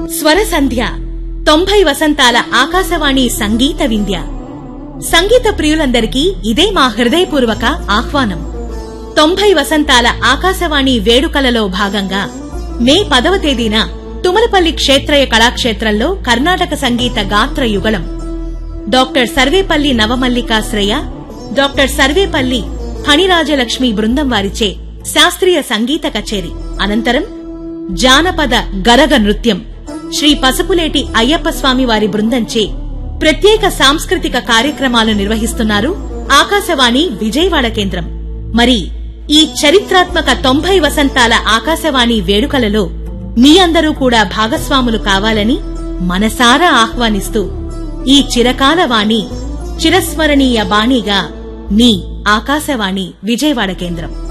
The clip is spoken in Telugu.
స్వర సంధ్య తొంభై వసంతాల ఆకాశవాణి సంగీత వింధ్య సంగీత ప్రియులందరికీ ఇదే మా హృదయపూర్వక ఆహ్వానం తొంభై వసంతాల ఆకాశవాణి వేడుకలలో భాగంగా మే పదవ తేదీన తుమలపల్లి క్షేత్రయ కళాక్షేత్రంలో కర్ణాటక సంగీత గాత్ర యుగళం డాక్టర్ సర్వేపల్లి నవమల్లికాశ్రయ డాక్టర్ సర్వేపల్లి ఫణిరాజలక్ష్మి బృందం వారిచే శాస్త్రీయ సంగీత కచేరి అనంతరం జానపద గరగ నృత్యం శ్రీ పసుపులేటి అయ్యప్ప స్వామి వారి బృందంచే ప్రత్యేక సాంస్కృతిక కార్యక్రమాలు నిర్వహిస్తున్నారు ఆకాశవాణి విజయవాడ కేంద్రం మరి ఈ చరిత్రాత్మక తొంభై వసంతాల ఆకాశవాణి వేడుకలలో మీ అందరూ కూడా భాగస్వాములు కావాలని మనసారా ఆహ్వానిస్తూ ఈ చిరకాల వాణి చిరస్మరణీయ బాణిగా మీ ఆకాశవాణి విజయవాడ కేంద్రం